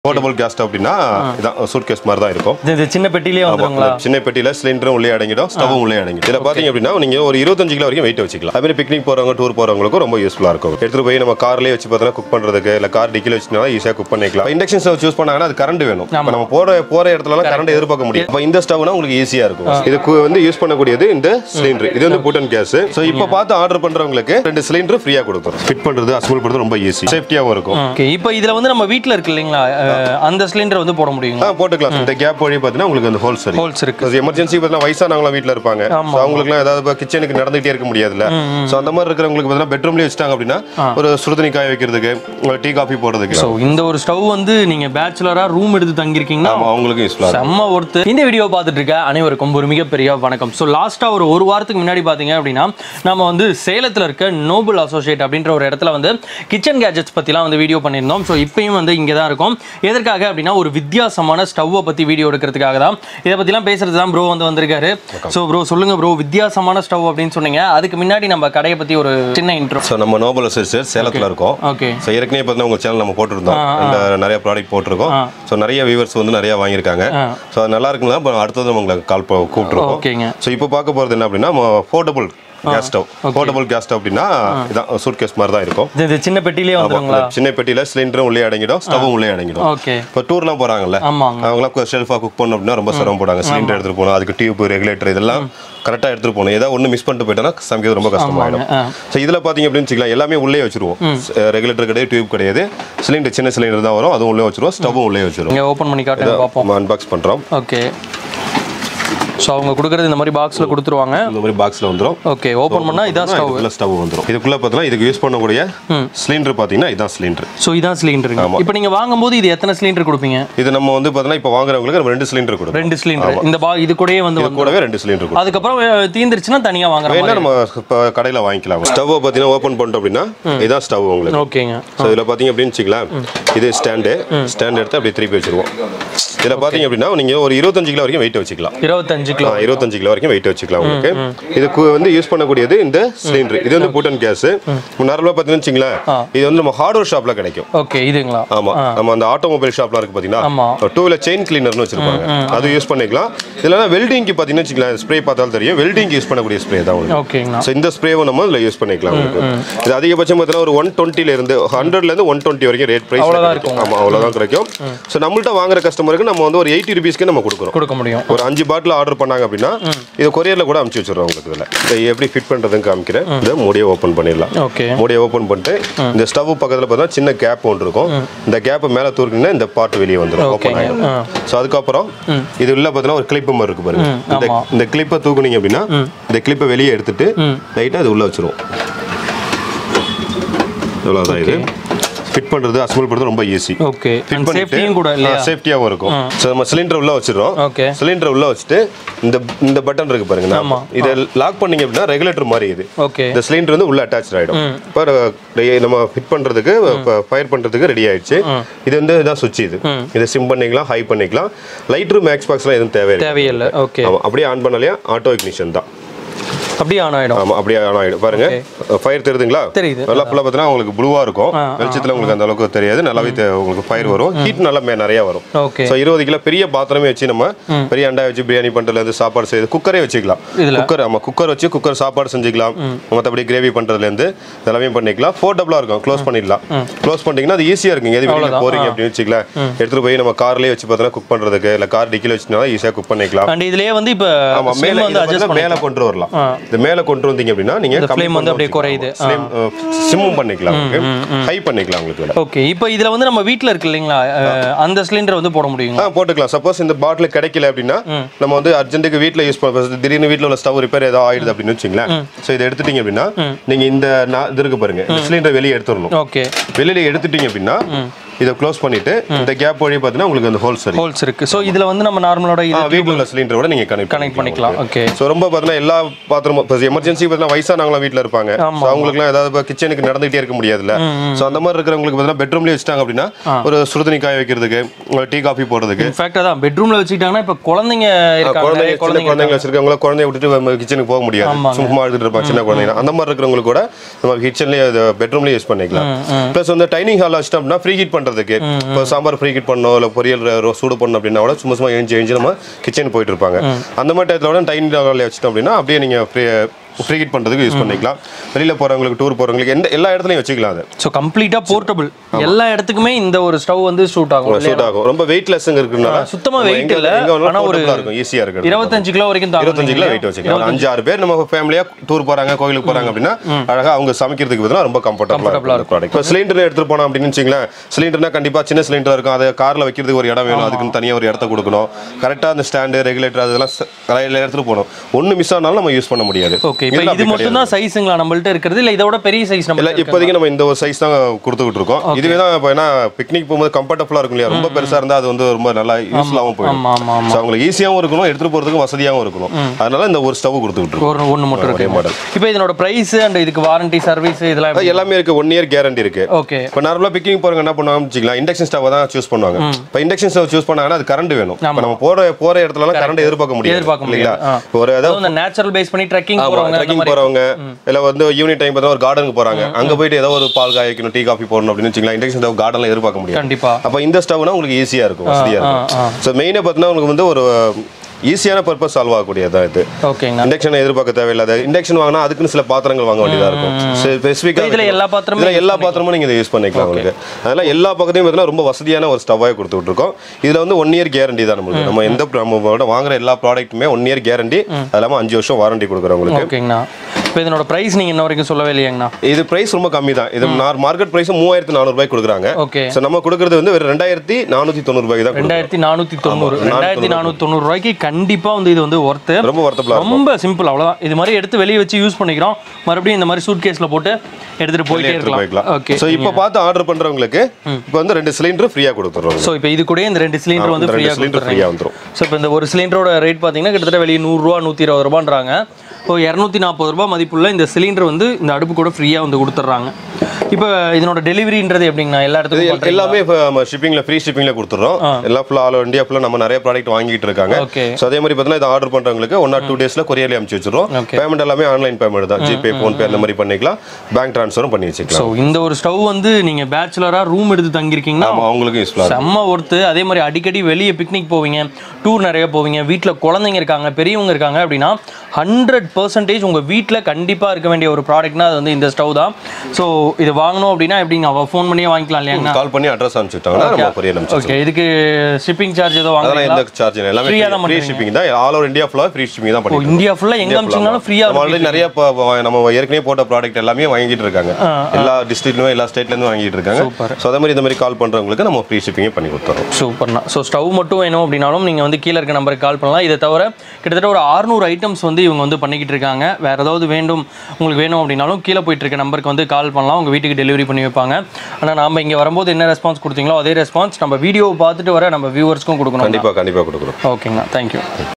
Portable gas stove அப்படின்னா இதான் suit case மாதிரி தான் இருக்கும் இது- இது சின்ன பெட்டிலேயே ஆமா, வந்துருங்களா இந்த சின்ன பெட்டியில சிலிண்டரும் உள்ளே அடங்கிடும் ஸ்டவும் உள்ளே அடங்கிடும் இதுல பாத்தீங்க அப்படின்னா நீங்க ஒரு இருபத்தஞ்சு கிலோ வரைக்கும் வெயிட் வச்சுக்கலாம் அது மாதிரி பிக்னிக் போறவங்க டூர் போறவங்களுக்கும் ரொம்ப யூஸ்ஃபுல்லா இருக்கும் எடுத்துட்டு போய் நம்ம கார்லயே வச்சு பார்த்தா குக் பண்றதுக்கு இல்ல கார் டிக்கில வச்சுனா ஈஸியா குக் பண்ணிக்கலாம் இண்டக்ஷன் ஸ்டவ் சூஸ் பண்ணாங்கன்னா அது கரண்ட் வேணும் இப்ப நம்ம போற போற இடத்துல கரண்ட் எதிர்பார்க்க முடியும் அப்ப இந்த ஸ்டவ்னா உங்களுக்கு ஈஸியா இருக்கும் இதுக்கு வந்து யூஸ் பண்ணக்கூடியது இந்த சிலிண்டர் இது வந்து பூட்டன் கேஸ் சோ இப்போ பார்த்து ஆர்டர் பண்றவங்களுக்கு ரெண்டு சிலிண்டர் ஃப்ரீயா கொடுக்கும் ஃபிட் பண்றது அசம்பிள் பண்றது ரொம்ப ஈஸி சேஃப்டியாவும் இருக்கும் ஓகே இப்போ இதுல வந்து நம்ம வீட்ல இருக்கு இல்லைங்களா அஹ், அந்த சிலிண்டர் வந்து போட முடியுங்களா ஆ போட்டுக்கலாம் இந்த கேப் வழி பார்த்தீங்கன்னா உங்களுக்கு அந்த ஹோல் சரி ஹோல்ஸ் இருக்கு எமர்ஜென்சி பார்த்தீங்கன்னா வயசானவங்களாம் வீட்டில் இருப்பாங்க ஆமா. So அவங்களுக்குலாம் ஏதாவது கிச்சனுக்கு நடந்துகிட்டே இருக்க முடியாதுல்ல ஸோ அந்த மாதிரி இருக்கிறவங்களுக்கு பார்த்தீங்கன்னா பெட்ரூம்லேயே வச்சுட்டாங்க அப்படின்னா ஒரு சுடுதண்ணி காய வைக்கிறதுக்கு டீ காஃபி போடுறதுக்கு ஸோ இந்த ஒரு ஸ்டவ் வந்து நீங்க பேச்சுலரா ரூம் எடுத்து தங்கியிருக்கீங்கன்னா ஆமா அவங்களுக்கும் யூஸ்ஃபுல்லாக செம்ம ஒருத்து இந்த வீடியோ பார்த்துட்டு இருக்க அனைவருக்கும் ஒரு மிகப்பெரிய வணக்கம் ஸோ லாஸ்ட்டாக ஒரு ஒரு வாரத்துக்கு முன்னாடி பார்த்தீங்க அப்படின்னா நம்ம வந்து சேலத்தில் இருக்க நோபல் அசோசியேட் அப்படின்ற ஒரு இடத்துல வந்து கிச்சன் கேஜெட்ஸ் பற்றிலாம் வந்து வீடியோ பண்ணியிருந்தோம் ஸோ இப்பயும் வந்து இங்கே தான் இருக்கும் எதற்காக அப்படின்னா ஒரு வித்தியாசமான ஸ்டவ்வை பற்றி வீடியோ எடுக்கிறதுக்காக தான் இதை பற்றிலாம் பேசுறது தான் ப்ரோ வந்து வந்திருக்காரு ஸோ ப்ரோ சொல்லுங்க ப்ரோ வித்தியாசமான ஸ்டவ் அப்படின்னு சொன்னீங்க அதுக்கு முன்னாடி நம்ம கடையை பற்றி ஒரு சின்ன இன்ட்ரோ ஸோ நம்ம நோபல் அசோசியேட் சேலத்தில் இருக்கோம் ஓகே ஸோ ஏற்கனவே பார்த்தீங்கன்னா உங்கள் சேனல் நம்ம போட்டிருந்தோம் இந்த நிறைய ப்ராடக்ட் போட்டிருக்கோம் ஸோ நிறைய வியூவர்ஸ் வந்து நிறைய வாங்கியிருக்காங்க ஸோ அது நல்லா இருக்குங்களா இப்போ அடுத்தது உங்களுக்கு கால் கூப்பிட்டுருக்கோம் ஓகேங்க ஸோ இப்போ பார்க்க போகிறது என்ன அப்படின்னா portable gas stove portable gas stove அப்படின்னா இதான் சூட் கேஸ் மாதிரி தான் இருக்கும் இது- இது சின்ன பெட்டிலேயே வந்துருங்களா இந்த சின்ன பெட்டியில சிலிண்டரும் உள்ளே அடங்கிடும் ஸ்டவும் உள்ளே அடங்கிடும் ஓகே இப்போ டூர்லாம் போறாங்கல்ல ஆமாங்க அவங்களாம் ஷெல்ஃபாக குக் பண்ணணும் அப்படின்னா ரொம்ப சிரமம் போடாங்க சிலிண்டர் எடுத்துட்டு போகணும் அதுக்கு டியூப் ரெகுலேட்டர் இதெல்லாம் கரெக்டாக எடுத்துட்டு போகணும் ஏதாவது ஒன்று மிஸ் பண்ணிட்டு போயிட்டோம்னா சமைக்கிறது ரொம்ப கஷ்டமாயிடும் ஆ. ஸோ இதில் பார்த்தீங்க அப்படின்னு வச்சுக்கலாம் எல்லாமே உள்ளே வச்சிருவோம் ரெகுலேட்டர் கிடையாது டியூப் கிடையாது சிலிண்டர் சின்ன சிலிண்டர் தான் வரும் அதுவும் உள்ளே வச்சிருவோம் ஸ்டவும் உள்ளே வச்சிருவோம் இங்கே ஓப்பன் பண்ணி காட்டுங்க பார்ப்போம் அன்பாக்ஸ் பண்ணுறோம் ஓகே ஸோ அவங்க கொடுக்குறது இந்த மாதிரி பாக்ஸில் கொடுத்துருவாங்க இந்த மாதிரி பாக்ஸில் வந்துடும் ஓகே ஓப்பன் பண்ணால் இதான் ஸ்டவ் இதுக்குள்ள ஸ்டவ் வந்துடும் இதுக்குள்ள பார்த்தீங்கன்னா இதுக்கு யூஸ் பண்ணக்கூடிய சிலிண்டர் பார்த்தீங்கன்னா இதான் சிலிண்டர் ஸோ இதான் சிலிண்டருங்க இப்போ நீங்கள் வாங்கும்போது இது எத்தனை சிலிண்டர் கொடுப்பீங்க இது நம்ம வந்து பார்த்தீங்கன்னா இப்போ வாங்குறவங்களுக்கு நம்ம ரெண்டு சிலிண்டர் கொடுக்கும் ரெண்டு சிலிண்டர் இந்த பா இது கூடயே வந்து வந்து கூடவே ரெண்டு சிலிண்டர் கொடுக்கும் அதுக்கப்புறம் அஹ், தீந்துருச்சுன்னா தனியாக வாங்குற வேணா மாதிரி நம்ம இப்போ கடையில் வாங்கிக்கலாம் ஸ்டவ் பார்த்தீங்கன்னா ஓப்பன் பண்ணிட்டோம் அப்படின்னா இதான் ஸ்டவ் உங்களுக்கு ஓகேங்க ஸோ இதில் பார்த்தீங்க அப்படின்னு வச்சுக்கலாம் இது ஸ்டாண்டு ஸ்டாண்ட் எடுத்து அப்படியே திருப்பி வச்சிருவோம் இதில் பார்த்தீங்க அப்படின்னா நீங்கள் ஒரு இருபத்தஞ்சு கிலோ வரைக்கும் வெயிட் வச்சுக்கலாம் இருபத்தஞ்சு கிலோ ஆ, இருபத்தஞ்சு கிலோ வரைக்கும் வெயிட் வச்சுக்கலாம் உங்களுக்கு இதுக்கு வந்து யூஸ் பண்ணக்கூடியது இந்த சிலிண்டர் இது வந்து பூட்டன் கேஸ் நார்மலாக பார்த்தீங்கன்னா வச்சுங்களேன் இது வந்து நம்ம ஹார்ட்வேர் ஷாப்பில் கிடைக்கும் ஓகே இதுங்களா ஆமா நம்ம அந்த ஆட்டோமொபைல் ஷாப்லாம் இருக்கு ஆமா. பாத்தீங்கன்னா டூ வீலர் செயின் கிளீனர்னு வச்சிருப்பாங்க அது யூஸ் பண்ணிக்கலாம் இதெல்லாம் வெல்டிங்க்கு பாத்தீங்கன்னா வச்சுக்கலாம் ஸ்ப்ரே பார்த்தாலும் தெரியும் வெல்டிங் யூஸ் பண்ணக்கூடிய ஸ்ப்ரே தான் உங்களுக்கு ஓகேங்கண்ணா ஸோ இந்த ஸ்ப்ரேவும் நம்ம இதில் யூஸ் பண்ணிக்கலாம் உங்களுக்கு இது அதிகபட்சம் பார்த்தீங்கன்னா ஒரு ஒன் டுவெண்ட்டில இருந்து ஹண்ட்ரட்ல இருந்து ஒன் டுவெண்ட்டி வரைக்கும் ரேட் பிரைஸ் அவ்வளவுதான் இருக்கும் ஆமா அவ்வளோதான் கிடைக்கும் ஸோ நம்மள்ட்ட வாங்குற கஸ்டமருக்கு நம்ம வந்து ஒரு எயிட்டி ருபீஸ்க்கு நம்ம கொடுக்குறோம் கொடுக்க முடியும் ஒரு அஞ்சு பாட்டில் ஆர்டர் பண்ணாங்க அப்படின்னா இது கொரியர்ல கூட அமுச்சு வச்சிடுறோம் உங்களுக்கு இதில் இதை எப்படி ஃபிட் பண்றதுன்னு காமிக்கிறேன் இந்த மூடியை ஓப்பன் பண்ணிடலாம் ஓகே மூடியை ஓப்பன் பண்ணிட்டு இந்த ஸ்டவ் பக்கத்துல பார்த்தா சின்ன கேப் ஒன்று இருக்கும் இந்த கேப் மேல தூக்கினா இந்த பார்ட் வெளியே வந்துடும் ஓப்பன் ஆயிடும் ஆ. ஸோ அதுக்கப்புறம் இது உள்ள பார்த்தீங்கன்னா ஒரு கிளிப்பு மாதிரி இருக்கு பாருங்க இந்த ஆமா. இந்த கிளிப்பை தூக்குனீங்க அப்படின்னா இந்த கிளிப்பை வெளியே எடுத்துட்டு லைட்டாக அது உள்ள வச்சிருவோம் இவ்வளோதான் இது ஃபிட் பண்றது அசம்பிள் பண்றது ரொம்ப ஈஸி ஓகே சேஃப்டியும் கூட இல்லையா சேஃப்டியாகவும் இருக்கும் ஸோ நம்ம சிலிண்டர் உள்ள வச்சிடுறோம் ஓகே சிலிண்டர் உள்ள வச்சுட்டு இந்த இந்த பட்டன் இருக்கு பாருங்க ஆமா. இதை லாக் பண்ணீங்க அப்படின்னா ரெகுலேட்டர் மாதிரி இது ஓகே இந்த சிலிண்டர் வந்து உள்ள அட்டாச் ஆயிடும் இப்போ நம்ம ஃபிட் பண்றதுக்கு ஃபயர் பண்றதுக்கு ரெடி ஆயிடுச்சு இது வந்து இதான் சுவிட்ச் இது இதை சிம் பண்ணிக்கலாம் ஹை பண்ணிக்கலாம் லைட்ரு மேக்ஸ் பாக்ஸ்லாம் எதுவும் தேவையில்லை தேவையில்லை ஓகே ஆமா அப்படியே ஆன் பண்ணலையா ஆட்டோ இக்னிஷன் தான் அப்படியே ஆன் ஆயிடும் ஆமா அப்படியே ஆன் ஆயிடும் பாருங்க ஃபயர் தெரியுதுங்களா தெரியுது. நல்லா ஃபுல்லாக பார்த்தீங்கன்னா உங்களுக்கு ப்ளூவா இருக்கும் வெளிச்சத்தில் உங்களுக்கு அந்த அளவுக்கு தெரியாது நல்லாவே தெ- உங்களுக்கு ஃபயர் வரும் ஹீட் நல்லா மே- நிறைய வரும் ஓகே ஸோ இருபது கிலோ பெரிய பாத்திரமே வச்சு நம்ம பெரிய அண்டா வச்சு பிரியாணி பண்றதுலேருந்து சாப்பாடு செய்யுது குக்கரே வச்சுக்கலாம் இதுல? குக்கர் ஆமா குக்கர் வச்சு குக்கர் சாப்பாடு செஞ்சுக்கலாம் மற்றபடி கிரேவி பண்றதுலேருந்து எல்லாமே பண்ணிக்கலாம் ஃபோர்டபுளாக இருக்கும் க்ளோஸ் பண்ணிடலாம் க்ளோஸ் பண்ணிட்டீங்கன்னா அது ஈஸியாக இருக்கும் எது வெளியில் போறீங்க அப்படின்னு வச்சுக்கலாம் எடுத்துட்டு போய் நம்ம கார்லேயே வச்சு பார்த்தோன்னா குக் பண்றதுக்கு இல்லை கார் டிக்கில வச்சுனா ஈஸியாக குக் பண்ணிக்கலாம் அண்ட் இதுலயே வந்து இப்போ ஆமா மேல ஸ்லிம் வந்து இதை அட்ஜஸ்ட் வந்து மேல கொண்டு வரலாம் இது மேல கொண்டு வந்தீங்க அப்படின்னா நீங்க flame வந்து அப்படியே குறையுது. சிம்மும் பண்ணிக்கலாம் ஹை பண்ணிக்கலாம் உங்களுக்கு இதுல. ஓகே இப்போ இதுல வந்து நம்ம வீட்ல இருக்கு இல்லைங்களா அஹ், அந்த சிலிண்டர் வந்து போட முடியுங்களா ஆ போட்டுக்கலாம் சப்போஸ் இந்த பாட்டில் கிடைக்கல அப்படின்னா நம்ம வந்து அர்ஜென்ட்டுக்கு வீட்ல யூஸ் பண்ண திடீர்னு வீட்ல உள்ள ஸ்டவ் ரிப்பேர் ஏதாவது ஆயிடுது அப்படின்னு வச்சுங்களேன் ஸோ இதை எடுத்துட்டீங்க அப்படின்னா நீங்க இந்த நா- இது இருக்கு பாருங்க இந்த சிலிண்டர் வெளியே எடுத்துடணும் ஓகே வெளியில எடுத்துட்டீங்க அப்படின்னா இதை க்ளோஸ் பண்ணிட்டு இந்த கேப் வழி பார்த்தீங்கன்னா உங்களுக்கு அந்த ஹோல் சரி ஹோல்ஸ் இருக்கு ஸோ இதுல வந்து நம்ம நார்மலோட இது வீட்டில் உள்ள சிலிண்டரோட நீங்க கனெக்ட் கனெக்ட் பண்ணிக்கலாம் ஓகே ஸோ ரொம்ப பார்த்தீங்கன்னா எல்லா பாத்திரமும் இப்போ எமர்ஜென்சி பார்த்தீங்கன்னா வயசானவங்களாம் வீட்டில் இருப்பாங்க ஸோ அவங்களுக்குலாம் ஏதாவது கிச்சனுக்கு நடந்துகிட்டே இருக்க முடியாதுல்ல ஸோ அந்த மாதிரி இருக்கிறவங்களுக்கு பார்த்தீங்கன்னா பெட்ரூம்லேயே வச்சுட்டாங்க அப்படின்னா ஒரு சுடுதண்ணி காய வைக்கிறதுக்கு டீ காஃபி போடுறதுக்கு இன்ஃபேக்ட் அதான் பெட்ரூம்ல வச்சுக்கிட்டாங்கன்னா இப்போ குழந்தைங்க இருக்காங்க குழந்தைங்க நிறைய சின்ன குழந்தைங்க குழந்தைங்க வச்சிருக்கவங்கள குழந்தைய விட்டுட்டு கிச்சனுக்கு போக முடியாது சும்மா எடுத்துட்டு இருப்பாங்க சின்ன குழந்தைங்க அந்த மாதிரி இருக்கிறவங்களுக்கு கூட நம்ம கிச்சன்லேயே பெட்ரூம்லேயே யூஸ் பண்ணிக்கலாம் ப்ளஸ் வந்து டைனிங் ஹால் வச்சிட்டோம் அப்படின்னா ஃப்ரீ ஹீட் பண்ணுறது பண்றதுக்கு இப்போ சாம்பார் ஃப்ரீ ஹீட் பண்ணணும் இல்லை பொரியல் ர- சூடு பண்ணணும் அப்படின்னா கூட சும்மா சும்மா எழுஞ்சி எழுஞ்சி நம்ம கிச்சன் போயிட்டு இருப்பாங்க அந்த மாதிரி டயத்தில் கூட டைனிங் டேபிள் வச்சிட்டோம் அப்படின்னா அப்படியே நீங்க ஃப்ரீ ஃப்ரீ ஹீட் பண்றதுக்கு யூஸ் பண்ணிக்கலாம் வெளியில போறவங்களுக்கு டூர் போறவங்களுக்கு எந்த எல்லா இடத்துலையும் வச்சுக்கலாம் அது ஸோ கம்ப்ளீட்டாக போர்ட்டபிள் எல்லா இடத்துக்குமே இந்த ஒரு ஸ்டவ் வந்து சூட் ஆகும் இல்லையா? சூட் ஆகும் ரொம்ப வெயிட்லெஸ்ஸுங்க இருக்குனால சுத்தமா நம்ம weight எங்க- இல்ல. எங்க வேணாலும் ஆனா ஒரு portable ஆ இருக்கும் ஈஸியா இருக்கு இருபத்தஞ்சு கிலோ வரைக்கும் தாங்கும் இருபத்தஞ்சு கிலோ வெயிட் வச்சுக்கலாம் ஒரு அஞ்சு ஆறு பேர் நம்ம ஃபேமிலியா டூர் போறாங்க கோயிலுக்கு போறாங்க அப்படின்னா அழகா அவங்க சமைக்கிறதுக்கு பதிலா ரொம்ப கம்ஃபர்டபுளா இருக்கும் ப்ராடக்ட் இப்போ சிலிண்டர் எடுத்துட்டு போனோம் அப்படின்னு வச்சுங்களேன் சிலிண்டர்னா கண்டிப்பா சின்ன சிலிண்டர் இருக்கும் அதை கார்ல வைக்கிறதுக்கு ஒரு இடம் வேணும் அதுக்குன்னு தனியா ஒரு இடத்த கொடுக்கணும் கரெக்டா அந்த ஸ்டாண்டு ரெகுலேட்டர் அதெல்லாம் ச- கரையில எடுத்துட்டு போகணும் ஒண்ணு மிஸ் ஆனாலும் நம்ம யூஸ் பண்ண முடியாது ஓகே இப்போ இதெல்லாம் இது அப்படி மட்டும் தான் சைஸுங்களா நம்மள்ட்ட இருக்கிறது இல்ல இதோட பெரிய சைஸ் நம்ம இல்ல இப்போதைக்கு நம்ம இந்த ஒரு சைஸ் தான் கொடுத்துக்கிட்டு இருக்கோம் இதுவே தான் இப்போ ஏன்னா பிக்னிக் போகும்போது கம்ஃபர்டபுளா இருக்கும் இல்லையா ரொம்ப பெருசா இருந்தா அது வந்து ரொம்ப நல்லா யூஸ்ஃபுல்லாகவும் போயிடும் ஆமா ஆமா ஆமா ஸோ அவங்களுக்கு ஈஸியாகவும் இருக்கணும் எடுத்துட்டு போறதுக்கு வசதியாகவும் இருக்கணும் அதனால இந்த ஒரு ஸ்டவ் கொடுத்துக்கிட்டு இருக்கோம் ஒரு ஒன்று மட்டும் ஒரே இருக்கு மாடல் இப்போ இதனோட பிரைஸ் அண்ட் இதுக்கு வாரண்டி சர்வீஸ் இதெல்லாம் அது எல்லாமே இருக்கு ஒன் இயர் கேரண்டி இருக்கு ஓகே இப்போ நார்மலாக பிக்கிங் போறவங்க என்ன பண்ணுவாங்க வச்சுக்கலாம் இண்டக்ஷன் ஸ்டவ் தான் சூஸ் பண்ணுவாங்க இப்போ இண்டக்ஷன் ஸ்டவ் சூஸ் பண்ணாங்கன்னா அது கரண்ட் வேணும் இப்போ நம்ம போற போற இடத்துலலாம் கரண்ட் எதிர்பார்க்க முடியாது எதிர்பார்க்க இல்லைங்களா முடியாது. ஆ. இப்போ ஒரு ஏதாவது இந்த நேச்சுரல் பேஸ் பண்ணி ட்ரெக்கிங் போறவங்க அந்த ட்ரெக்கிங் மாதிரி போறவங்க இல்ல வந்து ஈவினிங் டைம் பார்த்தா ஒரு கார்டனுக்கு போறாங்க அங்க போயிட்டு ஏதோ ஒரு பால் காய வைக்கணும் டீ காஃபி போடணும் அப்படின்னு வச்சுக்கலாம் இண்டக்ஷன் ஸ்டவ் கார்டன்ல எதிர்பார்க்க முடியாது கண்டிப்பா அப்போ இந்த ஸ்டவ்னா உங்களுக்கு ஈஸியா இருக்கும் வசதியா இருக்கும் ஸோ மெயினாக பார்த்தீங்கன்னா உங்களுக்கு வந்து ஒரு ஈஸியான பர்பஸ் சால்வ் ஆகக்கூடியதான் இது ஓகேங்கண்ணா இண்டக்ஷன் எதிர்பார்க்க தேவையில்லாத இண்டக்ஷன் வாங்கினா அதுக்குன்னு சில பாத்திரங்கள் வாங்க வேண்டியதா இருக்கும் ஸ்பெசிஃபிக்காக இதுல எல்லா பாத்திரமும் இதுல எல்லா பாத்திரமும் நீங்க இதை யூஸ் பண்ணிக்கலாம் உங்களுக்கு அதனால எல்லா பக்கத்தையும் பார்த்தீங்கன்னா ரொம்ப வசதியான ஒரு ஸ்டவ்வாக கொடுத்துட்டு இருக்கோம் இதுல வந்து ஒன் இயர் கேரண்டி தான் நம்மளுக்கு நம்ம எந்த நம்ம வாங்குற எல்லா ப்ராடக்ட்டுமே ஒன் இயர் கேரண்டி அது இல்லாம அஞ்சு வருஷம் வாரண்டி கொடுக்குறோம் உங்களுக்கு ஓகேங்கண்ணா இப்போ இதனோட பிரைஸ் நீங்க இன்ன வரைக்கும் சொல்லவே இல்லையாங்கண்ணா இது பிரைஸ் ரொம்ப கம்மி தான் இது மார்க்கெட் பிரைஸ் மூவாயிரத்தி நானூறு ரூபாய் கொடுக்குறாங்க ஓகே ஸோ நம்ம கொடுக்குறது வந்து ஒரு ரெண்டாயிரத்தி நானூத்தி தொண்ணூறு ரூபாய்க்கு தான் கொடுக்குறோம். ரெண்டாயிரத்தி நானூத்தி தொண்ணூறு ரெண்டாயிரத்தி நானூத்தி தொண்ணூறு ரூபாய்க்கு கண்டிப்பா வந்து இது வந்து ஒர்த்து ரொம்ப வருத்தப்படா ரொம்ப சிம்பிள் அவ்வளவுதான் இது மாதிரி எடுத்து வெளியே வச்சு யூஸ் பண்ணிக்கிறோம் மறுபடியும் இந்த மாதிரி சூட் கேஸ்ல போட்டு எடுத்துட்டு போயிட்டே எடுத்துட்டு இருக்கலாம் போய்க்கலாம் ஓகே ஸோ இப்போ பார்த்து ஆர்டர் பண்றவங்களுக்கு இப்போ வந்து ரெண்டு சிலிண்டர் ஃப்ரீயா கொடுத்துருவோம் ஸோ இப்போ இது கூட இந்த ரெண்டு சிலிண்டர் வந்து ரெண்டு ஃப்ரீயாக சிலிண்டர் ஃப்ரீயா வந்துரும் ஸோ இப்போ இந்த ஒரு சிலிண்டரோட ரேட் பார்த்தீங்கன்னா கிட்டத்தட்ட வெளியே நூறுரூவா நூற்றி இருபது ரூபான்றாங்க இப்போ இரநூத்தி நாற்பது ரூபாய் மதிப்புள்ள இந்த சிலிண்டர் வந்து இந்த அடுப்பு கூட ஃப்ரீயாக வந்து கொடுத்துட்றாங்க இப்போ இதனோட டெலிவரின்றது எப்படிங்கண்ணா எல்லா இது இடத்துக்கும் எல்- எல்லாமே இப்போ நம்ம ஷிப்பிங்ல ஃப்ரீ ஷிப்பிங்ல கொடுத்துறோம் எல்லாம் ஃபுல்லா ஆல் இந்தியா ஃபுல்லா நம்ம நிறைய ப்ராடக்ட் வாங்கிட்டு இருக்காங்க ஓகே ஸோ அதே மாதிரி பார்த்தீங்கன்னா இதை ஆர்டர் பண்றவங்களுக்கு ஒன் ஆர் டூ டேஸ்ல கொரியர்ல அனுப்பிச்சு வச்சிருவோம் Okay. பேமெண்ட் எல்லாமே ஆன்லைன் பேமெண்ட் தான் ஜிபே ஃபோன்பே அந்த மாதிரி பண்ணிக்கலாம் பேங்க் ட்ரான்ஸ்ஃபரும் பண்ணி வச்சுக்கலாம் ஸோ இந்த ஒரு ஸ்டவ் வந்து நீங்கள் பேச்சுலராக ரூம் எடுத்து தங்கியிருக்கீங்கன்னா ஆமா அவங்களுக்கும் யூஸ்ஃபுல்லா செம்ம ஒர்த்து அதே மாதிரி அடிக்கடி வெளியே பிக்னிக் போவீங்க டூர் நிறைய போவீங்க வீட்டில் குழந்தைங்க இருக்காங்க பெரியவங்க இருக்காங்க அப்படின்னா ஹண்ட்ரட் பர்சன்டேஜ் உங்கள் வீட்டில் கண்டிப்பாக இருக்க வேண்டிய ஒரு ப்ராடக்ட்னா அது வந்து இந்த ஸ்டவ் தான் ஸோ இது வாங்கணும் அப்படின்னா எப்படிங்க அவள் ஃபோன் பண்ணியே வாங்கிக்கலாம் இல்லையாங்கண்ணா கால் பண்ணி அட்ரஸ் அனுப்பிச்சுட்டாங்கன்னா நம்ம கொரியர் அனுப்பிச்சு ஓகே இதுக்கு ஷிப்பிங் சார்ஜ் ஏதோ அதெல்லாம் வாங்குறீங்களா எந்த சார்ஜ் எல்லாமே Free-ஆ தான் ஃப்ரீ பண்றீங்க. ஷிப்பிங் தான் ஆல் ஓவர் இந்தியா ஃபுல்லா ஃப்ரீ ஷிப்பிங் தான் பண்ணிட்டு இந்தியா ஃபுல்லாக எங்கே அமிச்சிங்கனாலும் ஃப்ரீயாக ஆல்ரெடி நிறைய இப்போ நம்ம ஏற்கனவே போட்ட ப்ராடக்ட் எல்லாமே வாங்கிட்டு இருக்காங்க எல்லா டிஸ்ட்ரிக்ட்லயும் எல்லா ஸ்டேட்ல இருந்து வாங்கிட்டு இருக்காங்க Super. ஸோ அதே மாதிரி இந்த மாதிரி கால் பண்றவங்களுக்கு நம்ம ஃப்ரீ ஷிப்பிங்கே பண்ணி கொடுத்துறோம் சூப்பர்ண்ணா ஸோ ஸ்டவ் மட்டும் வேணும் அப்படின்னாலும் நீங்கள் வந்து கீழே இருக்க நம்பருக்கு கால் பண்ணலாம் இதை தவிர கிட்டத்தட்ட ஒரு 600 ஐட்டம்ஸ் வந்து இவங்க வந்து பண்ணிக்கிட்டு இருக்காங்க வேற ஏதாவது வேண்டும் உங்களுக்கு வேணும் அப்படின்னாலும் கீழே போயிட்டு இருக்க நம்பருக்கு வந்து கால் பண்ணலாம் உங்கள் வீட்டுக்கு டெலிவரி பண்ணி வைப்பாங்க ஆனால் நாம இங்கே வரும்போது என்ன ரெஸ்பான்ஸ் கொடுத்தீங்களோ அதே ரெஸ்பான்ஸ் நம்ம வீடியோவை பார்த்துட்டு வர நம்ம வியூவர்ஸ்க்கும் கொடுக்கணும் கண்டிப்பா கண்டிப்பா கொடுக்குறோம் ஓகேங்கண்ணா தேங்க்யூ